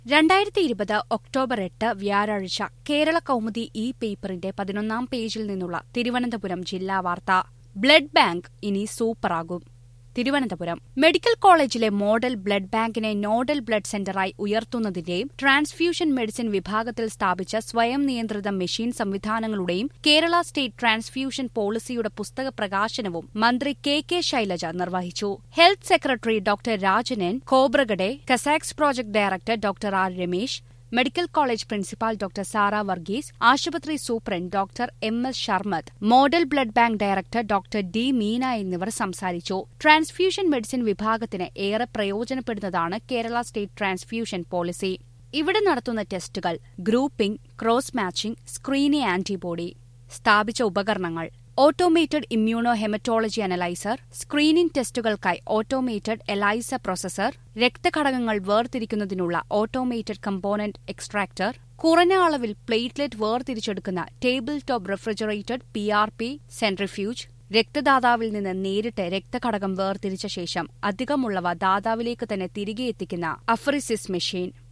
രണ്ടായിരത്തി ഇരുപത് ഒക്ടോബർ എട്ട് വ്യാഴാഴ്ച കേരള കൗമുദി ഇ പേപ്പറിന്റെ പതിനൊന്നാം പേജിൽ നിന്നുള്ള തിരുവനന്തപുരം ജില്ലാ വാർത്ത ബ്ലഡ് ബാങ്ക് ഇനി സൂപ്പറാകും തിരുവനന്തപുരം മെഡിക്കൽ കോളേജിലെ മോഡൽ ബ്ലഡ് ബാങ്കിനെ നോഡൽ ബ്ലഡ് സെന്ററായി ഉയർത്തുന്നതിന്റെയും ട്രാൻസ്ഫ്യൂഷൻ മെഡിസിൻ വിഭാഗത്തിൽ സ്ഥാപിച്ച സ്വയം നിയന്ത്രിത മെഷീൻ സംവിധാനങ്ങളുടെയും കേരള സ്റ്റേറ്റ് ട്രാൻസ്ഫ്യൂഷൻ പോളിസിയുടെ പുസ്തക പ്രകാശനവും മന്ത്രി കെ കെ ശൈലജ നിർവഹിച്ചു health secretary doctor Rajan Khobragade KSACS project director doctor R Ramesh medical college principal doctor Sara Varghese ആശുപത്രി superintendent doctor M S Sharmad model blood bank director doctor D Meena എന്നിവർ സംസാരിച്ചു ട്രാൻസ്ഫ്യൂഷൻ മെഡിസിൻ വിഭാഗത്തിന് ഏറെ പ്രയോജനപ്പെടുന്നതാണ് കേരള സ്റ്റേറ്റ് ട്രാൻസ്ഫ്യൂഷൻ പോളിസി ഇവിടെ നടത്തുന്ന ടെസ്റ്റുകൾ grouping cross matching screening antibody സ്ഥാപിച്ച ഉപകരണങ്ങൾ automated immuno haematology analyser screening ടെസ്റ്റുകൾക്കായി ഓട്ടോമേറ്റഡ് എലൈസ പ്രോസസർ രക്തഘടകങ്ങൾ വേർതിരിക്കുന്നതിനുള്ള ഓട്ടോമേറ്റഡ് കമ്പോണന്റ് എക്സ്ട്രാക്ടർ കുറഞ്ഞ അളവിൽ പ്ലേറ്റ്ലെറ്റ് വേർതിരിച്ചെടുക്കുന്ന table top refrigerated P R P centrifuge രക്തദാതാവിൽ നിന്ന് നേരിട്ട് രക്തഘടകം വേർതിരിച്ച ശേഷം അധികമുള്ളവ ദാതാവിലേക്ക് തന്നെ തിരികെ എത്തിക്കുന്ന അഫറിസിസ് മെഷീൻ